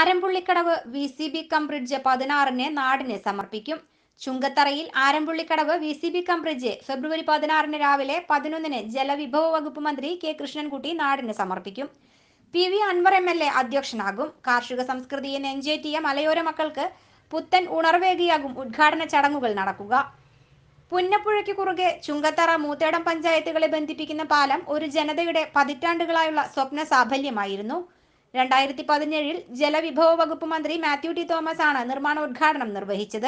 ആരംപുള്ളിക്കടവ് V C B cum bridge പതിനാറിന് നാടിന് സമർപ്പിക്കും ചുങ്കത്തറയിൽ Arampullikkadavu V C B cum bridge ഫെബ്രുവരി പതിനാറിന് രാവിലെ പതിനൊന്നിന് ജലവിഭവ വകുപ്പ് മന്ത്രി കെ കൃഷ്ണൻകുട്ടി നാടിന് സമർപ്പിക്കും P V Anvar M L A അധ്യക്ഷനാകും കാർഷിക സംസ്കൃതിയെ നെഞ്ചേറ്റിയ മലയോര മക്കൾക്ക് പുത്തൻ ഉണർവേകിയാകും ഉദ്ഘാടന ചടങ്ങുകൾ നടക്കുക പുന്നപ്പുഴയ്ക്ക് കുറുകെ ചുങ്കത്തറ മൂത്തേടം പഞ്ചായത്തുകളെ ബന്ധിപ്പിക്കുന്ന പാലം ഒരു ജനതയുടെ പതിറ്റാണ്ടുകളായുള്ള സ്വപ്ന സാഫല്യമായിരുന്നു രണ്ടായിരത്തി പതിനേഴിൽ ജലവിഭവ വകുപ്പ് മന്ത്രി മാത്യു ടി തോമസ് ആണ് നിർമ്മാണോദ്ഘാടനം നിർവഹിച്ചത്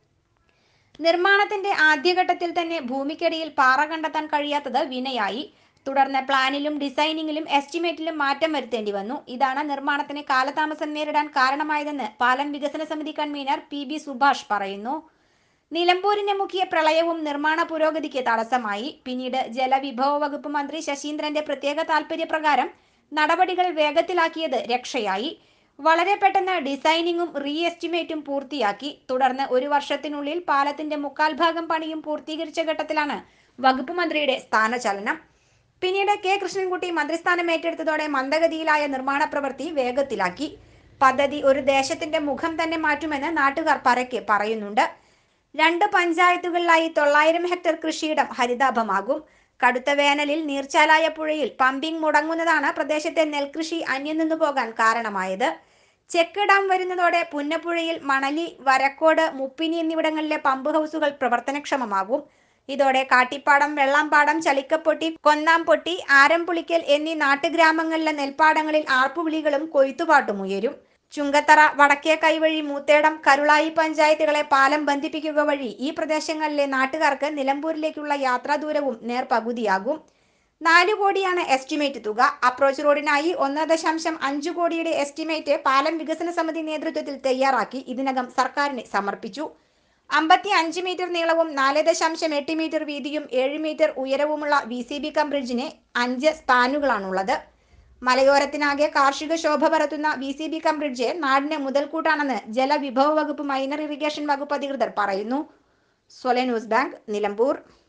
നിർമ്മാണത്തിന്റെ ആദ്യഘട്ടത്തിൽ തന്നെ ഭൂമിക്കടിയിൽ പാറ കണ്ടെത്താൻ കഴിയാത്തത് വിനയായി തുടർന്ന് പ്ലാനിലും ഡിസൈനിങ്ങിലും എസ്റ്റിമേറ്റിലും മാറ്റം വരുത്തേണ്ടി വന്നു ഇതാണ് നിർമ്മാണത്തിന് കാലതാമസം നേരിടാൻ കാരണമായതെന്ന് പാലം വികസന സമിതി കൺവീനർ പി ബി സുഭാഷ് പറയുന്നു നിലമ്പൂരിനെ മുക്കിയ പ്രളയവും നിർമ്മാണ പുരോഗതിക്ക് തടസ്സമായി പിന്നീട് ജലവിഭവ വകുപ്പ് മന്ത്രി ശശീന്ദ്രന്റെ പ്രത്യേക താൽപര്യപ്രകാരം നടപടികൾ വേഗത്തിലാക്കിയത് രക്ഷയായി വളരെ പെട്ടെന്ന് ഡിസൈനിങ്ങും റീ എസ്റ്റിമേറ്റും പൂർത്തിയാക്കി തുടർന്ന് ഒരു വർഷത്തിനുള്ളിൽ പാലത്തിന്റെ മുക്കാൽ ഭാഗം പണിയും പൂർത്തീകരിച്ച ഘട്ടത്തിലാണ് വകുപ്പ് മന്ത്രിയുടെ സ്ഥാനചലനം പിന്നീട് കെ കൃഷ്ണൻകുട്ടി മന്ത്രിസ്ഥാനം ഏറ്റെടുത്തതോടെ മന്ദഗതിയിലായ നിർമ്മാണ പ്രവൃത്തി വേഗത്തിലാക്കി പദ്ധതി ഒരു ദേശത്തിന്റെ മുഖം തന്നെ മാറ്റുമെന്ന് നാട്ടുകാർ പരക്കെ പറയുന്നുണ്ട് രണ്ട് പഞ്ചായത്തുകളിലായി തൊള്ളായിരം ഹെക്ടർ കൃഷിയിടം ഹരിതാഭമാകും കടുത്ത വേനലിൽ നീർച്ചാലായ പുഴയിൽ പമ്പിംഗ് മുടങ്ങുന്നതാണ് പ്രദേശത്തെ നെൽകൃഷി അന്യം നിന്നു പോകാൻ കാരണമായത് ചെക്ക് ഡാം വരുന്നതോടെ പുന്നപ്പുഴയിൽ മണലി വരക്കോട് മുപ്പിനി എന്നിവിടങ്ങളിലെ പമ്പ് ഹൗസുകൾ പ്രവർത്തനക്ഷമമാകും ഇതോടെ കാട്ടിപ്പാടം വെള്ളാമ്പാടം ചളിക്കപ്പൊട്ടി കൊന്നാംപൊട്ടി ആരംപുളിക്കൽ എന്നീ നാട്ടുഗ്രാമങ്ങളിലെ നെൽപ്പാടങ്ങളിൽ ആർപ്പുവിളികളും കൊയ്ത്തുപാട്ടും ഉയരും ചുങ്കത്തറ വടക്കേ കൈവഴി മൂത്തേടം കരുളായി പഞ്ചായത്തുകളെ പാലം ബന്ധിപ്പിക്കുക വഴി ഈ പ്രദേശങ്ങളിലെ നാട്ടുകാർക്ക് നിലമ്പൂരിലേക്കുള്ള യാത്രാ ദൂരവും നേർപകുതിയാകും നാല് കോടിയാണ് എസ്റ്റിമേറ്റ് തുക അപ്രോച്ച് റോഡിനായി ഒന്ന് ദശാംശം അഞ്ച് കോടിയുടെ എസ്റ്റിമേറ്റ് പാലം വികസന സമിതി നേതൃത്വത്തിൽ തയ്യാറാക്കി ഇതിനകം സർക്കാരിന് സമർപ്പിച്ചു അമ്പത്തി അഞ്ച് മീറ്റർ നീളവും നാല് ദശാംശം എട്ട് മീറ്റർ വീതിയും ഏഴ് മീറ്റർ ഉയരവുമുള്ള വി സി ബി കം ബ്രിഡ്ജിന് അഞ്ച് സ്പാനുകളാണുള്ളത് മലയോരത്തിനാകെ കാർഷിക ശോഭ പരത്തുന്ന V C B cum bridge നാടിന് മുതൽക്കൂട്ടാണെന്ന് ജലവിഭവ വകുപ്പ് മൈനർ ഇറിഗേഷൻ വകുപ്പ് അധികൃതർ പറയുന്നു സൊലെ ന്യൂസ് ബാങ്ക് നിലമ്പൂർ